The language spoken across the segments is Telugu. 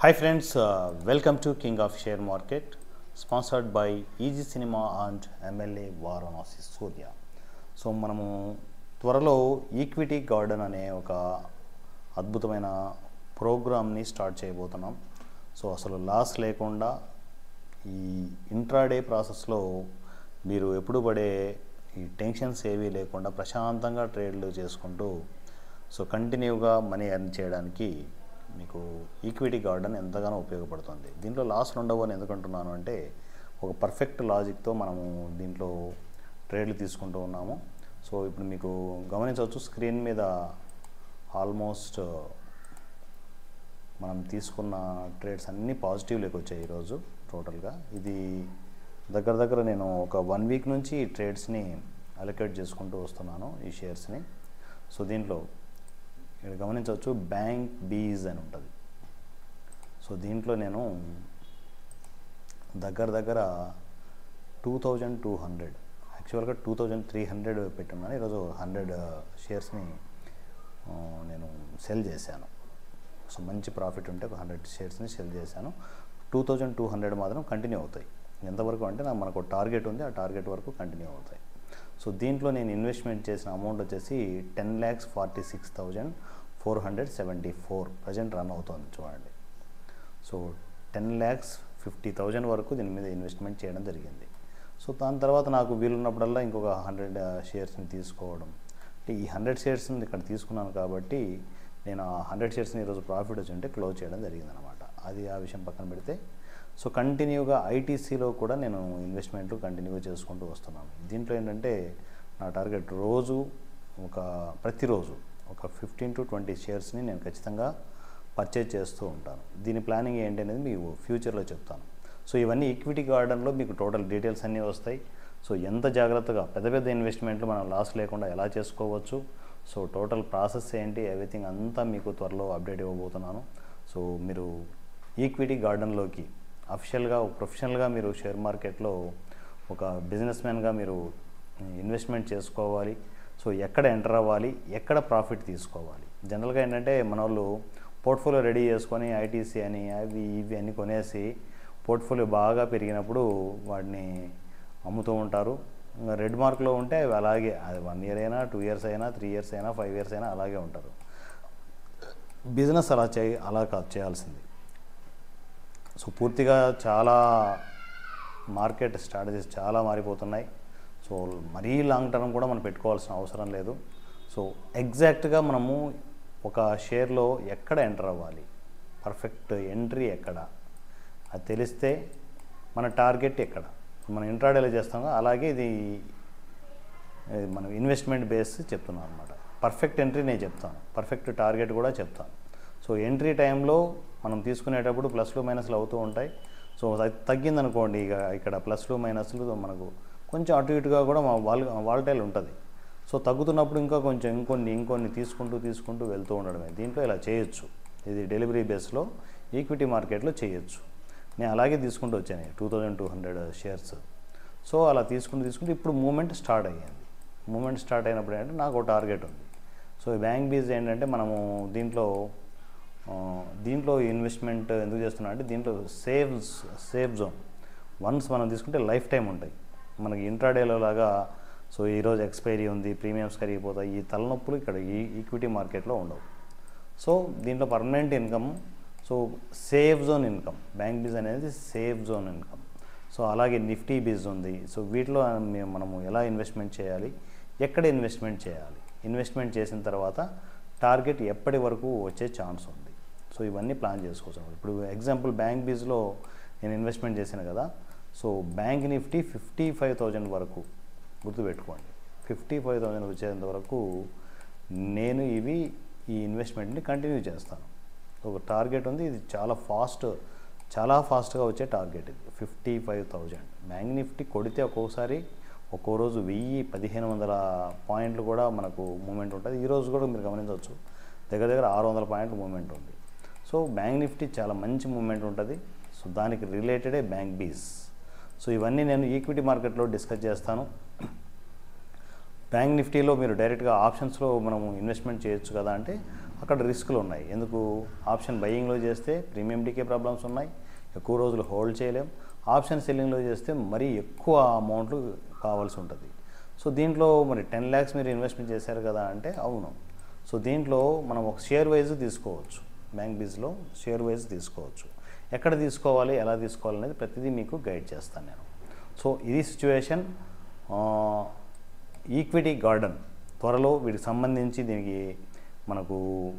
Hi friends, uh, welcome to King of Share Market, sponsored by Easy Cinema and MLA Varanasi Surya. So మనము త్వరలో ఈక్విటీ గార్డెన్ అనే ఒక అద్భుతమైన ప్రోగ్రామ్ని స్టార్ట్ చేయబోతున్నాం సో అసలు లాస్ లేకుండా ఈ ఇంట్రాడే ప్రాసెస్లో మీరు ఎప్పుడు పడే ఈ టెన్షన్స్ ఏవీ లేకుండా ప్రశాంతంగా ట్రేడ్లు చేసుకుంటూ సో కంటిన్యూగా మనీ ఎర్న్ చేయడానికి మీకు ఈక్విటీ గార్డెన్ ఎంతగానో ఉపయోగపడుతుంది దీంట్లో లాస్లు ఉండవు అని ఎందుకంటున్నాను అంటే ఒక పర్ఫెక్ట్ లాజిక్తో మనము దీంట్లో ట్రేడ్లు తీసుకుంటూ ఉన్నాము సో ఇప్పుడు మీకు గమనించవచ్చు స్క్రీన్ మీద ఆల్మోస్ట్ మనం తీసుకున్న ట్రేడ్స్ అన్నీ పాజిటివ్లోకి వచ్చాయి ఈరోజు టోటల్గా ఇది దగ్గర దగ్గర నేను ఒక వన్ వీక్ నుంచి ఈ ట్రేడ్స్ని అలొకేట్ చేసుకుంటూ వస్తున్నాను ఈ షేర్స్ని సో దీంట్లో ఇక్కడ గమనించవచ్చు బ్యాంక్ బీజ్ అని ఉంటుంది సో దీంట్లో నేను దగ్గర దగ్గర టూ థౌజండ్ టూ హండ్రెడ్ యాక్చువల్గా టూ థౌజండ్ త్రీ హండ్రెడ్ పెట్టున్నాను ఈరోజు హండ్రెడ్ షేర్స్ని ఆ, నేను సెల్ చేశాను సో మంచి ప్రాఫిట్ ఉంటే ఒక హండ్రెడ్ షేర్స్ని సెల్ చేశాను టూ థౌజండ్ టూ హండ్రెడ్ మాత్రం కంటిన్యూ అవుతాయి ఎంతవరకు అంటే నా మనకు టార్గెట్ ఉంది ఆ టార్గెట్ వరకు కంటిన్యూ అవుతాయి సో దీంట్లో నేను ఇన్వెస్ట్మెంట్ చేసిన అమౌంట్ వచ్చేసి ten lakhs forty six thousand four hundred seventy four present run అవుతుంది చూడండి so ten lakhs fifty thousand వరకు దీని మీద ఇన్వెస్ట్మెంట్ చేయడం జరిగింది సో దాని తర్వాత నాకు వీలున్నప్పుడల్లా ఇంకొక హండ్రెడ్ షేర్స్ని తీసుకోవడం అంటే ఈ హండ్రెడ్ షేర్స్ని ఇక్కడ తీసుకున్నాను కాబట్టి నేను ఆ హండ్రెడ్ షేర్స్ని ఈరోజు ప్రాఫిట్ వచ్చి ఉంటే క్లోజ్ చేయడం జరిగిందనమాట అది ఆ విషయం పక్కన పెడితే సో కంటిన్యూగా ఐటీసీలో కూడా నేను ఇన్వెస్ట్మెంట్లు కంటిన్యూగా చేసుకుంటూ వస్తున్నాను దీంట్లో ఏంటంటే నా టార్గెట్ రోజు ఒక ప్రతిరోజు ఒక ఫిఫ్టీన్ టు ట్వంటీ షేర్స్ని నేను ఖచ్చితంగా పర్చేజ్ చేస్తూ ఉంటాను దీని ప్లానింగ్ ఏంటి అనేది మీకు ఫ్యూచర్లో చెప్తాను సో ఇవన్నీ ఈక్విటీ గార్డెన్లో మీకు టోటల్ డీటెయిల్స్ అన్నీ వస్తాయి సో ఎంత జాగ్రత్తగా పెద్ద పెద్ద ఇన్వెస్ట్మెంట్లు మనం లాస్ లేకుండా ఎలా చేసుకోవచ్చు సో టోటల్ ప్రాసెస్ ఏంటి ఎవ్రీథింగ్ అంతా మీకు త్వరలో అప్డేట్ ఇవ్వబోతున్నాను సో మీరు ఈక్విటీ గార్డెన్లోకి అఫిషియల్గా ప్రొఫెషనల్గా మీరు షేర్ మార్కెట్లో ఒక బిజినెస్ మ్యాన్గా మీరు ఇన్వెస్ట్మెంట్ చేసుకోవాలి సో ఎక్కడ ఎంటర్ అవ్వాలి ఎక్కడ ప్రాఫిట్ తీసుకోవాలి జనరల్గా ఏంటంటే మన వాళ్ళు పోర్ట్ఫోలియో రెడీ చేసుకొని ఐటీసీ అని అవి ఇవి అన్ని కొనేసి పోర్ట్ఫోలియో బాగా పెరిగినప్పుడు వాటిని అమ్ముతూ ఉంటారు ఇంకా రెడ్ మార్క్లో ఉంటే అవి అలాగే అది వన్ ఇయర్ అయినా టూ ఇయర్స్ అయినా త్రీ ఇయర్స్ అయినా ఫైవ్ ఇయర్స్ అయినా అలాగే ఉంటారు బిజినెస్ అలా చేయ అలా కాదు చేయాల్సింది సో పూర్తిగా చాలా మార్కెట్ స్ట్రాటజీస్ చాలా మారిపోతున్నాయి సో మరీ లాంగ్ టర్మ్ కూడా మనం పెట్టుకోవాల్సిన అవసరం లేదు సో ఎగ్జాక్ట్గా మనము ఒక షేర్లో ఎక్కడ ఎంటర్ అవ్వాలి పర్ఫెక్ట్ ఎంట్రీ ఎక్కడ అది తెలిస్తే మన టార్గెట్ ఎక్కడ మనం ఇంట్రాడేలో చేస్తామో అలాగే ఇది ఇది మనం ఇన్వెస్ట్మెంట్ బేస్ చెప్తున్నాను అనమాట పర్ఫెక్ట్ ఎంట్రీ నేను చెప్తాను పర్ఫెక్ట్ టార్గెట్ కూడా చెప్తాను సో ఎంట్రీ టైంలో మనం తీసుకునేటప్పుడు ప్లస్లు మైనస్లు అవుతూ ఉంటాయి సో అది తగ్గిందనుకోండి ఇక ఇక్కడ ప్లస్లు మైనస్లు మనకు కొంచెం అటు ఇటుగా కూడా మా వాల్ వాల్టైల్ ఉంటుంది సో తగ్గుతున్నప్పుడు ఇంకా కొంచెం ఇంకొన్ని ఇంకొన్ని తీసుకుంటూ తీసుకుంటూ వెళ్తూ ఉండడమే దీంట్లో ఇలా చేయొచ్చు ఇది డెలివరీ బేస్లో ఈక్విటీ మార్కెట్లో చేయొచ్చు నేను అలాగే తీసుకుంటూ వచ్చాను two thousand two hundred shares so అలా తీసుకుంటూ తీసుకుంటూ ఇప్పుడు మూమెంట్ స్టార్ట్ అయ్యింది మూమెంట్ స్టార్ట్ అయినప్పుడు ఏంటంటే నాకు ఒక టార్గెట్ ఉంది సో ఈ బ్యాంక్ బీజ్ ఏంటంటే మనము దీంట్లో ఆ, దీంట్లో ఇన్వెస్ట్మెంట్ ఎందుకు చేస్తున్నా అంటే దీంట్లో సేవ్ సేఫ్ జోన్ వన్స్ మనం తీసుకుంటే లైఫ్ టైం ఉంటాయి మనకి ఇంట్రాడేలో లాగా సో ఈరోజు ఎక్స్పైరీ ఉంది ప్రీమియమ్స్ కరిగిపోతాయి ఈ తలనొప్పులు ఇక్కడ ఈ ఈక్విటీ మార్కెట్లో ఉండవు సో దీంట్లో permanent income so safe zone income bank bees అనేది సేఫ్ జోన్ ఇన్కమ్ సో అలాగే నిఫ్టీ బీజ్ ఉంది సో వీటిలో మేము మనము ఎలా ఇన్వెస్ట్మెంట్ చేయాలి ఎక్కడ ఇన్వెస్ట్మెంట్ చేయాలి ఇన్వెస్ట్మెంట్ చేసిన తర్వాత టార్గెట్ ఎప్పటి వరకు వచ్చే ఛాన్స్ ఉంది సో ఇవన్నీ ప్లాన్ చేసుకోవచ్చు ఇప్పుడు ఎగ్జాంపుల్ బ్యాంక్ బీజ్లో నేను ఇన్వెస్ట్మెంట్ చేశాను కదా so bank Nifty fifty five thousand వరకు గుర్తుపెట్టుకోండి ఫిఫ్టీ ఫైవ్ థౌజండ్ వచ్చేంత వరకు నేను ఇవి ఈ ఇన్వెస్ట్మెంట్ని కంటిన్యూ చేస్తాను ఒక టార్గెట్ ఉంది ఇది చాలా ఫాస్ట్ చాలా ఫాస్ట్గా వచ్చే టార్గెట్ ఇది fifty five thousand bank Nifty కొడితే ఒక్కోసారి ఒక్కో రోజు వెయ్యి పదిహేను వందల పాయింట్లు కూడా మనకు మూమెంట్ ఉంటుంది ఈ రోజు కూడా మీరు గమనించవచ్చు దగ్గర దగ్గర ఆరు వందల పాయింట్లు మూమెంట్ ఉంది సో బ్యాంక్ నిఫ్టీ చాలా మంచి మూమెంట్ ఉంటుంది సో దానికి రిలేటెడే బ్యాంక్ బీస్ సో ఇవన్నీ నేను ఈక్విటీ మార్కెట్లో డిస్కస్ చేస్తాను బ్యాంక్ నిఫ్టీలో మీరు డైరెక్ట్గా ఆప్షన్స్లో మనము ఇన్వెస్ట్మెంట్ చేయొచ్చు కదా అంటే అక్కడ రిస్కులు ఉన్నాయి ఎందుకు ఆప్షన్ బయ్యింగ్లో చేస్తే ప్రీమియం డీకే ప్రాబ్లమ్స్ ఉన్నాయి ఎక్కువ రోజులు హోల్డ్ చేయలేం ఆప్షన్ సెల్లింగ్లో చేస్తే మరీ ఎక్కువ అమౌంట్లు కావాల్సి ఉంటుంది సో దీంట్లో మరి టెన్ ల్యాక్స్ మీరు ఇన్వెస్ట్మెంట్ చేశారు కదా అంటే అవును సో దీంట్లో మనం ఒక షేర్ వైజ్ తీసుకోవచ్చు బ్యాంక్ బీజ్లో షేర్ వైజ్ తీసుకోవచ్చు ఎక్కడ తీసుకోవాలి ఎలా తీసుకోవాలి అనేది ప్రతిదీ మీకు గైడ్ చేస్తాను నేను సో ఇది సిచ్యువేషన్ ఈక్విటీ గార్డెన్ త్వరలో వీటికి సంబంధించి దీనికి మనకు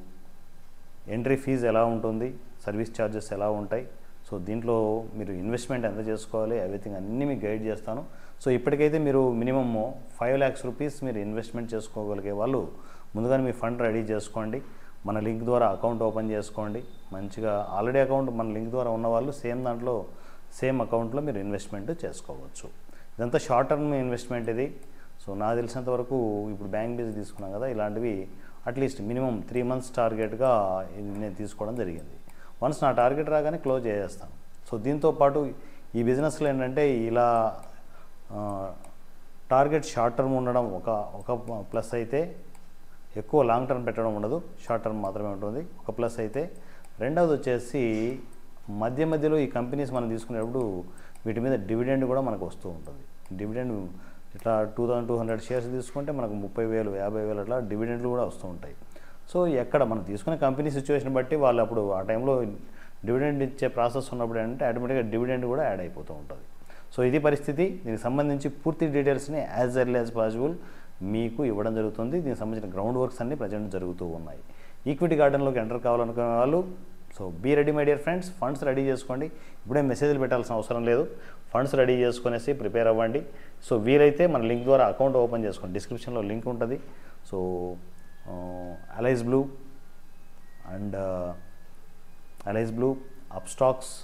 ఎంట్రీ ఫీజు ఎలా ఉంటుంది సర్వీస్ ఛార్జెస్ ఎలా ఉంటాయి సో దీంట్లో మీరు ఇన్వెస్ట్మెంట్ ఎంత చేసుకోవాలి ఎవ్రీథింగ్ అన్నీ మీకు గైడ్ చేస్తాను సో ఇప్పటికైతే మీరు మినిమమ్ ఫైవ్ ల్యాక్స్ రూపీస్ మీరు ఇన్వెస్ట్మెంట్ చేసుకోగలిగే వాళ్ళు ముందుగానే మీ ఫండ్ రెడీ చేసుకోండి మన లింక్ ద్వారా అకౌంట్ ఓపెన్ చేసుకోండి మంచిగా ఆల్రెడీ అకౌంట్ మన లింక్ ద్వారా ఉన్న వాళ్ళు సేమ్ దాంట్లో సేమ్ అకౌంట్లో మీరు ఇన్వెస్ట్మెంట్ చేసుకోవచ్చు ఇదంతా షార్ట్ టర్మ్ ఇన్వెస్ట్మెంట్ ఇది సో నాకు తెలిసినంత వరకు ఇప్పుడు బ్యాంక్ బీజ్ తీసుకున్నాం కదా ఇలాంటివి అట్లీస్ట్ మినిమం త్రీ మంత్స్ టార్గెట్గా ఇది నేను తీసుకోవడం జరిగింది వన్స్ నా టార్గెట్ రాగానే క్లోజ్ చేసేస్తాను సో దీంతో పాటు ఈ బిజినెస్లో ఏంటంటే ఇలా ఆ, టార్గెట్ షార్ట్ టర్మ్ ఉండడం ఒక ఒక ప్లస్ అయితే ఎక్కువ లాంగ్ టర్మ్ పెట్టడం ఉండదు షార్ట్ టర్మ్ మాత్రమే ఉంటుంది ఒక ప్లస్ అయితే రెండవది వచ్చేసి మధ్య మధ్యలో ఈ కంపెనీస్ మనం తీసుకునేటప్పుడు వీటి మీద డివిడెండ్ కూడా మనకు వస్తూ ఉంటుంది డివిడెండ్ ఇట్లా two thousand two hundred shares తీసుకుంటే మనకు ముప్పై వేలు యాభై వేలు అట్లా డివిడెండ్లు కూడా వస్తూ ఉంటాయి సో ఎక్కడ మనం తీసుకునే కంపెనీ సిచ్యువేషన్ బట్టి వాళ్ళు అప్పుడు ఆ టైంలో డివిడెండ్ ఇచ్చే ప్రాసెస్ ఉన్నప్పుడు ఏంటంటే ఆటోమేటిక్గా డివిడెండ్ కూడా యాడ్ అయిపోతూ ఉంటుంది సో ఇది పరిస్థితి దీనికి సంబంధించి పూర్తి డీటెయిల్స్ని యాజ్ ఎర్లీ యాజ్ పాసిబుల్ మీకు ఇవ్వడం జరుగుతుంది దీనికి సంబంధించిన గ్రౌండ్ వర్క్స్ అన్ని ప్రజెంట్ జరుగుతూ ఉన్నాయి ఈక్విటీ గార్డెన్లోకి ఎంటర్ కావాలనుకునే వాళ్ళు so be ready my dear friends funds ready చేసుకోండి ఇప్పుడే మెసేజ్లు పెట్టాల్సిన అవసరం లేదు ఫండ్స్ రెడీ చేసుకునేసి ప్రిపేర్ అవ్వండి సో వీలైతే మన లింక్ ద్వారా అకౌంట్ ఓపెన్ చేసుకోండి డిస్క్రిప్షన్లో లింక్ ఉంటుంది so Alice Blue and Alice Blue Upstox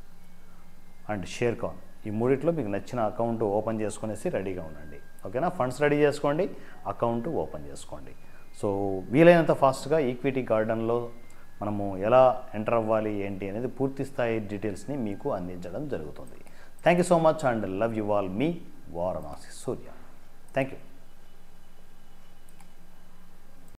and Sharekhan ఈ మూడిట్లో మీకు నచ్చిన అకౌంట్ ఓపెన్ చేసుకునేసి రెడీగా ఉండండి ఓకేనా ఫండ్స్ రెడీ చేసుకోండి అకౌంట్ ఓపెన్ చేసుకోండి సో వీలైనంత ఫాస్ట్గా ఈక్విటీ గార్డెన్లో మనము ఎలా ఎంటర్ అవ్వాలి ఏంటి అనేది పూర్తి స్థాయి డీటెయిల్స్ని మీకు అందించడం జరుగుతుంది thank you so much and love you all మీ వారణాసి సూర్య థ్యాంక్ యూ